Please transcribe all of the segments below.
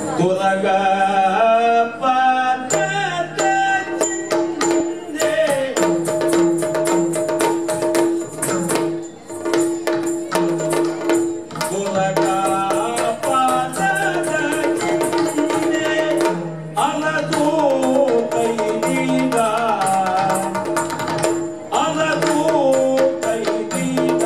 ತುರಗ ಪಾದದ ಚಿಹ್ನೆ. ತುರಗ ಪಾದದ ಚಿಹ್ನೆ. ಅಲದು ಕೈದಿದ ಅಲದು ಕೈದಿದ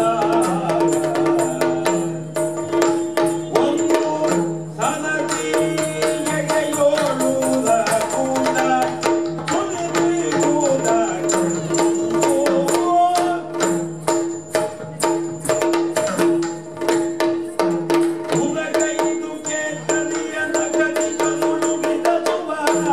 ಒಂದು ಸನದಿ ಎಡೆಯೋಳುವ ಕೂಡ ಸುಲಿದುವುದ ಉಲಗೈದು ಕೇತಲಿಯ ನಗದಿಗಳು ನುಡಿದ ಸುಬಾರ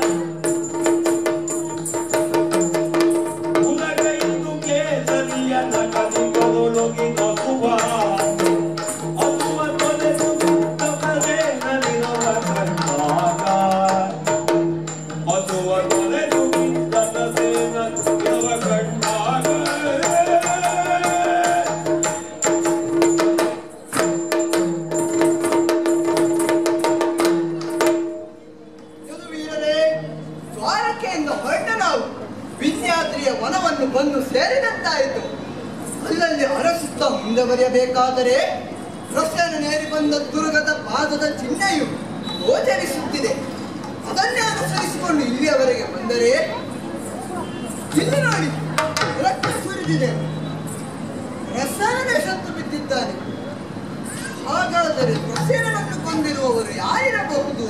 ಉಲಗೈದು ಕೇಸರಿಯ ನಗದಿಗಳು ಲೊಗಿದ ಸುಬಾರ ಅದುವ ತೊಲೆದು ಬಿಟ್ಟವರೇ ನಲಿನವ ಕಂಡಾಗ. ಅದುವ ತೊಲೆದು ಬಿಟ್ಟವರೇ ನಲಿನವ ಕಂಡಾಗ. ಯದುವೀರರೇ ದ್ವಾರಕೆಯಿಂದ ಹೊರಟ ನಾವು ವಿದ್ಯಾದ್ರಿಯ ವನವನ್ನು ಬಂದು ಸೇರಿದಂತಾಯಿತು ಅಲ್ಲಲ್ಲಿ ಅರಸುತ್ತಾ ಮುಂದೆ ಬರೆಯಬೇಕಾದರೆ ರಸ್ತೆಯನ್ನೇರಿ ಬಂದ ದುರ್ಗದ ಪಾದದ ಚಿಹ್ನೆಯು ಗೋಚರಿಸುತ್ತಿದೆ ಅದನ್ನೇ ಅನುಸರಿಸಿಕೊಂಡು ಇಲ್ಲಿಯವರೆಗೆ ಬಂದರೆ ಇಲ್ಲಿ ನೋಡಿ ರಕ್ತ ಸುರಿದಿದೆ ರಸಾಯನ ಸತ್ತು ಬಿದ್ದಿದ್ದಾನೆ ಹಾಗಾದರೆ ಪ್ರಸೇನನನ್ನು ಕೊಂದಿರುವವರು ಯಾರಿರಬಹುದು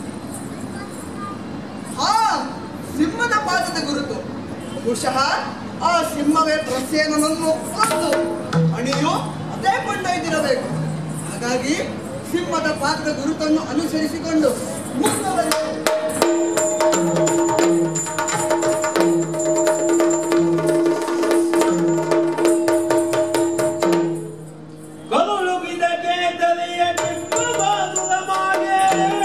ಹಾ ಸಿಂಹದ ಪಾದದ ಗುರುತು ಬಹುಶಃ ಆ ಸಿಂಹವೇ ಪ್ರಸೇನನನ್ನು ಕೊಂದು ಅಣಿಯು ಅದೇ ಕೊಂಡೊಯ್ದಿರಬೇಕು ಹಾಗಾಗಿ ಸಿಂಹದ ಪಾದದ ಗುರುತನ್ನು ಅನುಸರಿಸಿಕೊಂಡು ಮುಂದುವರಿಯಬೇಕು. ಕದುಳುಗಿದ ಕೇತಲಿಯ ಕಿಂಬವಾದುದ ಮಾಗೆ.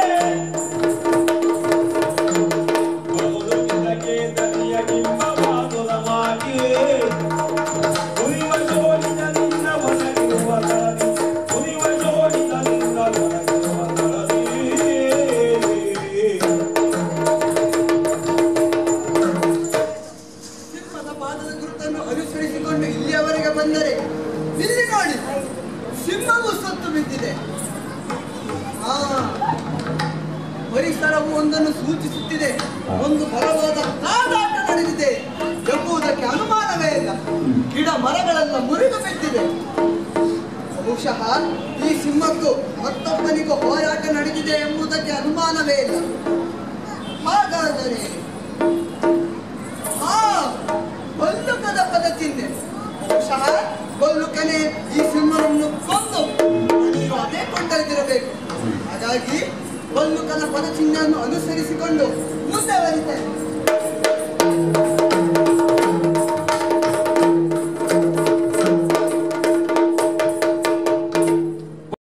ಕದುಳುಗಿದ ಕೇತಲಿಯ ಕಿಂಬವಾದುದ ಮಾಗೆ. ಉರಿವ ಜೋಡಿದದಿಂದ ಒಳಗಿರುವ ತಳದಿ. ಉರಿವ ಜೋಡಿದದಿಂದ ಒಳಗಿರುವ ತಳದಿ. ಸಿಂಹದ ಪಾದದ ಗುರುತನ್ನು ಅನುಸರಿಸಿಕೊಂಡು ಇಲ್ಲಿಯವರೆಗೆ ಬಂದರೆ ಇಲ್ಲಿ ನೋಡಿ ಸಿಂಹವು ಸತ್ತು ಬಿದ್ದಿದೆ ಆ ಪರಿಸರವು ಒಂದನ್ನು ಸೂಚಿಸುತ್ತಿದೆ ಒಂದು ಬಲವಾದ ಕಾದಾಟ ನಡೆದಿದೆ ಎಂಬುದಕ್ಕೆ ಅನುಮಾನವೇ ಇಲ್ಲ ಗಿಡ ಮರಗಳೆಲ್ಲ ಮುರಿದು ಬಿದ್ದಿದೆ ಬಹುಶಃ ಈ ಸಿಂಹಕ್ಕೂ ಮತ್ತೊಬ್ಬನಿಗೂ ಹೋರಾಟ ನಡೆದಿದೆ ಎಂಬುದಕ್ಕೆ ಅನುಮಾನವೇ ಇಲ್ಲ ಹಾಗಾದರೆ ಹಾ ಬಲ್ಲುಕದ ಪದ ಚಿಹ್ನೆ ಬಹುಶಃ ಬಲ್ಲುಕನೆ ಈ ಸಿಂಹವನ್ನು ಕೊಂದು ನೀವು ಅದೇ ಕೊಂಡೊಯ್ದಿರಬೇಕು ಹಾಗಾಗಿ ಬಲ್ಲುಕನ ಪದ ಚಿಹ್ನೆಯನ್ನು ಅನುಸರಿಸಿಕೊಂಡು ಮುಂದೆ ಬರೀತೇನೆ